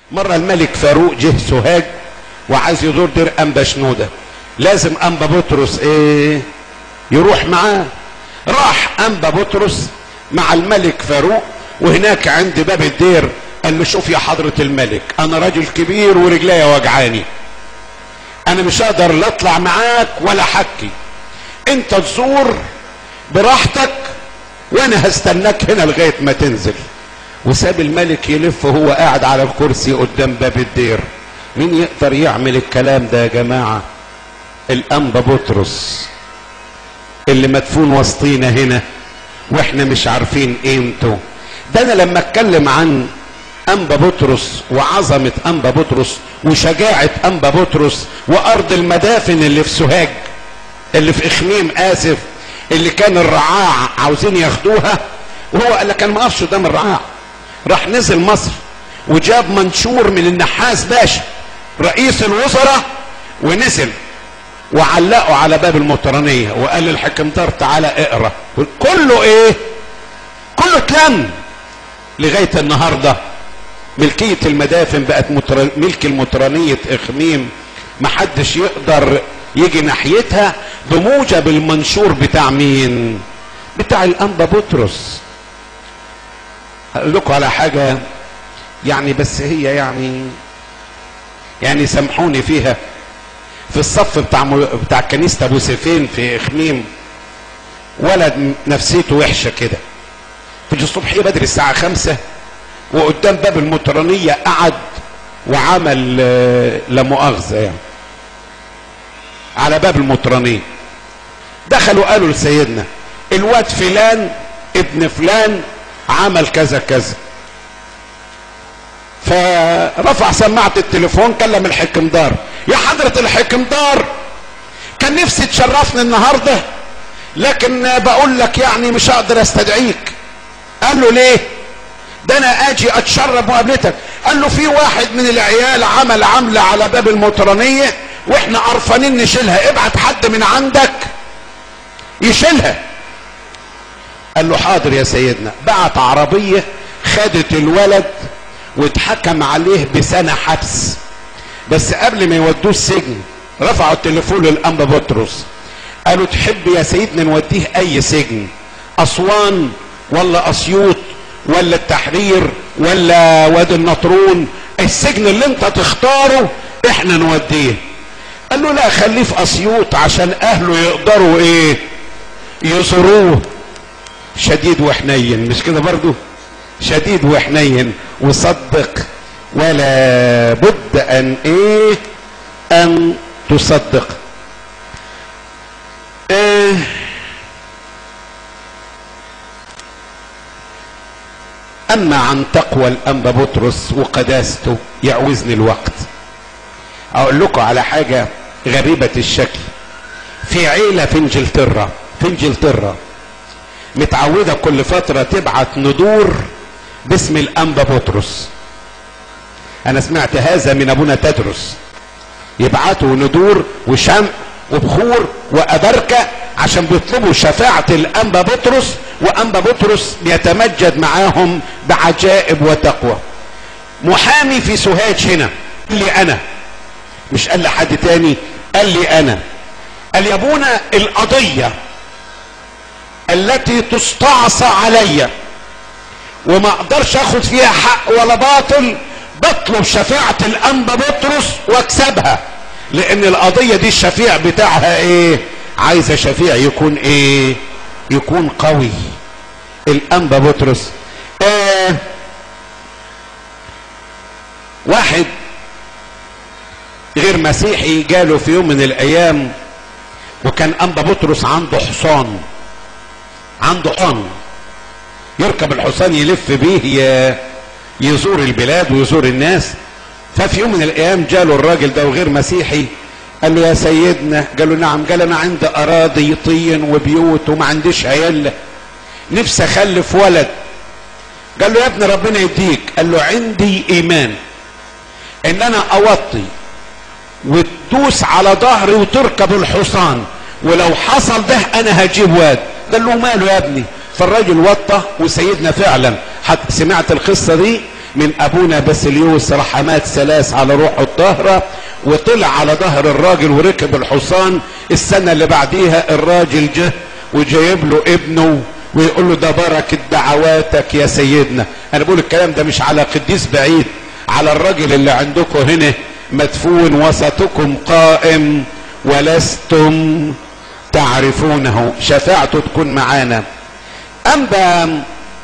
مرة الملك فاروق جه سوهاج وعايز يزور دير انبا شنودة لازم انبا بطرس ايه يروح معاه راح انبا بطرس مع الملك فاروق وهناك عند باب الدير قال له شوف يا حضرة الملك انا راجل كبير ورجليا وجعاني انا مش هقدر لا اطلع معاك ولا حكي انت تزور براحتك وانا هستناك هنا لغاية ما تنزل وساب الملك يلف وهو قاعد على الكرسي قدام باب الدير مين يقدر يعمل الكلام ده يا جماعة الانبا بطرس اللي مدفون وسطينا هنا واحنا مش عارفين قيمته ده انا لما اتكلم عن انبا بطرس وعظمة انبا بطرس وشجاعة انبا بطرس وارض المدافن اللي في سوهاج اللي في اخميم اسف اللي كان الرعاع عاوزين ياخدوها وهو قال لك انا ما اقفش قدام الرعاع راح نزل مصر وجاب منشور من النحاس باشا رئيس الوزراء ونزل وعلقوا على باب المطرانية وقال للحكمدار تعالى اقرا كله ايه كله اتلم لغاية النهاردة ملكية المدافن بقت متر... ملك المطرانية اخميم محدش يقدر يجي ناحيتها بموجب المنشور بتاع مين بتاع الانبا بطرس اقول لكم على حاجة يعني بس هي يعني يعني سامحوني فيها في الصف بتاع بتاع كنيسة ابو سيفين في اخميم ولد نفسيته وحشة كده في الصبحية بدري الساعة خمسة وقدام باب المطرانية قعد وعمل لا مؤاخذة يعني على باب المطرانية دخلوا قالوا لسيدنا الواد فلان ابن فلان عمل كذا كذا فرفع سماعة التليفون كلم الحكمدار يا حضرة الحكمدار كان نفسي تشرفني النهاردة لكن بقول لك يعني مش هقدر استدعيك قال له ليه ده انا اجي اتشرف مقابلتك قال له في واحد من العيال عمل عملة على باب المطرانية واحنا قرفانين نشيلها ابعت حد من عندك يشيلها قال له حاضر يا سيدنا بعت عربية خدت الولد واتحكم عليه بسنة حبس بس قبل ما يودوه السجن رفعوا التليفون للانبا بطرس قالوا تحب يا سيدنا نوديه اي سجن اسوان ولا اسيوط ولا التحرير ولا وادي النطرون السجن اللي انت تختاره احنا نوديه قال له لا خليه في اسيوط عشان اهله يقدروا ايه يزوروه شديد وحنين مش كده برضو شديد وحنين وصدق ولا بد ان ايه ان تصدق إيه اما عن تقوى الانبا بطرس وقداسته يعوزني الوقت اقول لكم على حاجة غريبة الشكل في عيلة في انجلترا في انجلترا متعودة كل فترة تبعت ندور باسم الانبا بطرس انا سمعت هذا من ابونا تدرس يبعتوا ندور وشمع وبخور وابركة عشان بيطلبوا شفاعة الانبا بطرس وانبا بطرس بيتمجد معاهم بعجائب وتقوى محامي في سوهاج هنا قال لي انا مش قال لحد تاني قال لي انا قال يا ابونا القضية التي تستعصى عليا وما اقدرش اخد فيها حق ولا باطل بطلب شفاعة الانبا بطرس واكسبها لان القضية دي الشفيع بتاعها ايه عايزة شفيع يكون ايه يكون قوي الانبا بطرس آه واحد غير مسيحي جاله في يوم من الايام وكان انبا بطرس عنده حصان عنده حصان يركب الحصان يلف بيه يزور البلاد ويزور الناس ففي يوم من الايام جاله الراجل ده وغير مسيحي قال له يا سيدنا قال له نعم قال انا عندي اراضي طين وبيوت وما عنديش عيال نفسي اخلف ولد قال له يا ابني ربنا يديك قال له عندي ايمان ان انا اوطي وتدوس على ظهري وتركب الحصان ولو حصل ده انا هجيب واد قال له ماله يا ابني فالراجل وطى وسيدنا فعلا حتى سمعت القصه دي من ابونا باسليوس رحمات ثلاث على روحه الطاهرة وطلع على ظهر الراجل وركب الحصان السنة اللي بعديها الراجل جه وجايب له ابنه ويقول له ده بركة دعواتك يا سيدنا انا بقول الكلام ده مش على قديس بعيد على الراجل اللي عندكم هنا مدفون وسطكم قائم ولستم تعرفونه شفاعته تكون معانا اما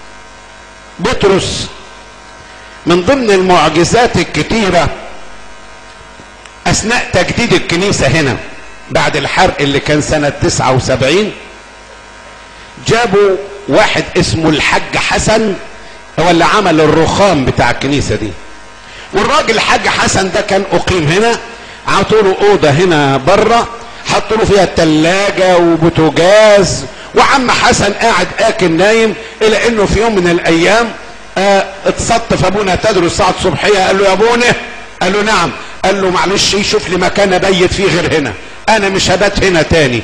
بطرس من ضمن المعجزات الكتيرة اثناء تجديد الكنيسة هنا بعد الحرق اللي كان سنة 79 جابوا واحد اسمه الحاج حسن هو اللي عمل الرخام بتاع الكنيسة دي والراجل الحاج حسن ده كان اقيم هنا عطوا له اوضه هنا بره حطوا له فيها التلاجة وبوتوجاز وعم حسن قاعد اكل نايم الى انه في يوم من الايام اه اتصطف ابونا تدرس الساعه الصبحيه قال له يا ابونا قال له نعم قال له معلش شوف لي مكان ابيت فيه غير هنا انا مش هبات هنا تاني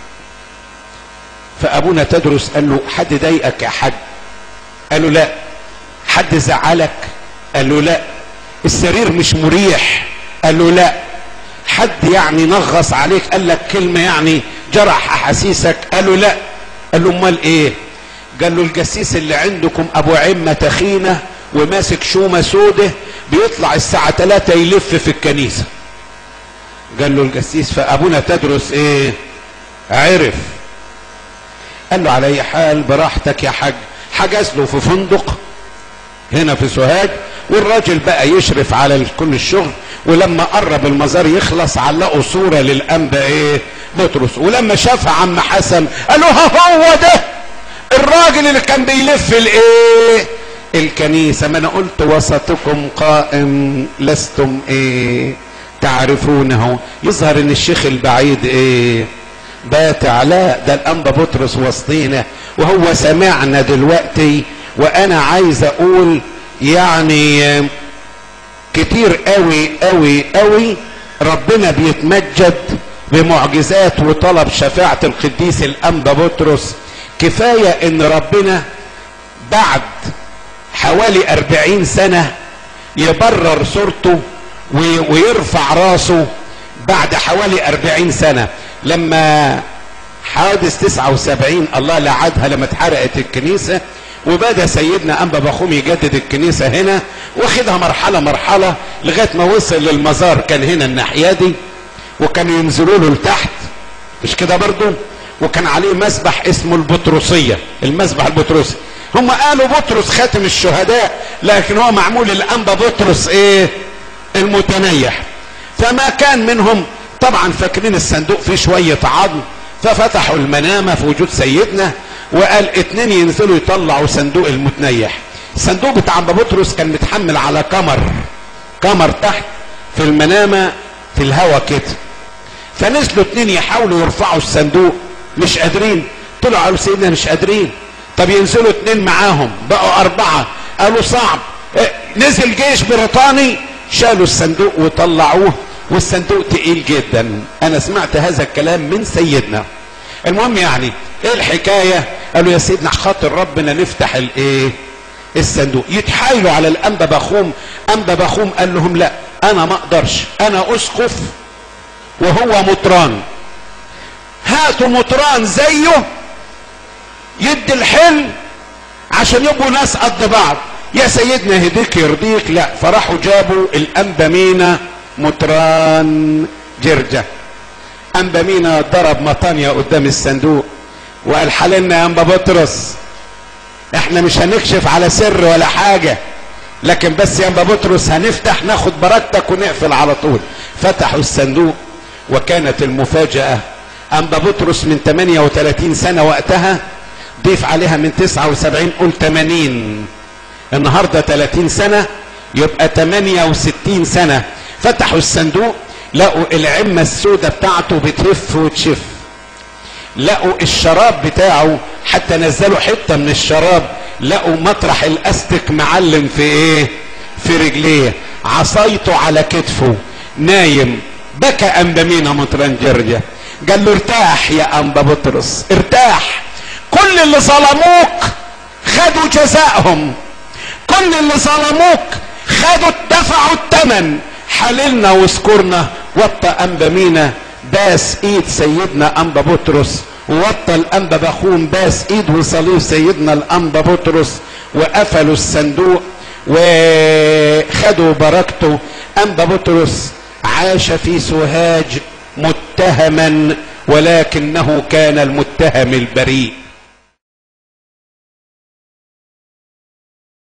فابونا تدرس قال له حد ضايقك يا حاج قال له لا حد زعلك قال له لا السرير مش مريح قال له لا حد يعني نغص عليك قال لك كلمه يعني جرح احاسيسك قال له لا قال له امال ايه قال له الجسيس اللي عندكم ابو عمه تخينه وماسك شومه سوده بيطلع الساعه 3 يلف في الكنيسه قال له الجسيس فابونا تدرس ايه عرف قال له على اي حال براحتك يا حاج حجز له في فندق هنا في سوهاج والراجل بقى يشرف على كل الشغل ولما قرب المزار يخلص علقوا صوره للانبا ايه بطرس ولما شافها عم حسن قال له هو ده الراجل اللي كان بيلف الايه الكنيسه ما انا قلت وسطكم قائم لستم ايه تعرفونه يظهر ان الشيخ البعيد ايه باتع لا ده الانبا بطرس وسطينا وهو سمعنا دلوقتي وانا عايز اقول يعني كتير قوي قوي قوي ربنا بيتمجد بمعجزات وطلب شفاعة القديس الأنبا بطرس كفاية ان ربنا بعد حوالي أربعين سنة يبرر صورته ويرفع راسه بعد حوالي أربعين سنة لما حادث تسعة وسبعين الله لعدها لما اتحرقت الكنيسة وبدا سيدنا انبا بخوم يجدد الكنيسه هنا واخدها مرحله مرحله لغايه ما وصل للمزار كان هنا الناحيه دي وكانوا ينزلوا له لتحت مش كده برضو وكان عليه مسبح اسمه البطرسيه المسبح البطرسي هم قالوا بطرس خاتم الشهداء لكن هو معمول الانبا بطرس ايه المتنيح فما كان منهم طبعا فاكرين الصندوق فيه شويه عظم ففتحوا المنامه في وجود سيدنا وقال اتنين ينزلوا يطلعوا صندوق المتنيح الصندوق بتاع ابو بطرس كان متحمل على كمر كمر تحت في المنامة في الهوا كده فنزلوا اتنين يحاولوا يرفعوا الصندوق مش قادرين طلعوا قالوا سيدنا مش قادرين طب ينزلوا اتنين معاهم بقوا اربعة قالوا صعب اه نزل جيش بريطاني شالوا الصندوق وطلعوه والصندوق تقيل جدا انا سمعت هذا الكلام من سيدنا المهم يعني ايه الحكاية قالوا يا سيدنا خاطر ربنا نفتح الايه الصندوق يتحايلوا على الانبا بخوم انبا بخوم قال لهم لا انا ما اقدرش انا اسقف وهو مطران هاتوا مطران زيه يدي الحل عشان يبقوا ناس قد بعض يا سيدنا هديك يرضيك لا فراحوا جابوا الانبا مينا مطران جرجه انبا مينا ضرب مطانيا قدام الصندوق وقال حللنا يا انبا بطرس احنا مش هنكشف على سر ولا حاجه لكن بس يا انبا بطرس هنفتح ناخد بركتك ونقفل على طول فتحوا الصندوق وكانت المفاجاه انبا بطرس من 38 سنه وقتها ضيف عليها من 79 قول 80 النهارده 30 سنه يبقى 68 سنه فتحوا الصندوق لقوا العمة السوداء بتاعته بتهف وتشف لقوا الشراب بتاعه حتى نزلوا حتة من الشراب لقوا مطرح الاستك معلم في ايه في رجليه عصايته على كتفه نايم بكى انبا مينا مطران جرجة قال له ارتاح يا انبا بطرس ارتاح كل اللي ظلموك خدوا جزائهم كل اللي ظلموك خدوا دفعوا الثمن حللنا واذكرنا وطى انبا مينا باس ايد سيدنا انبا بطرس ووطى الانبا بخوم باس ايد وصليب سيدنا الانبا بطرس وقفلوا الصندوق وخدوا بركته انبا بطرس عاش في سوهاج متهما ولكنه كان المتهم البريء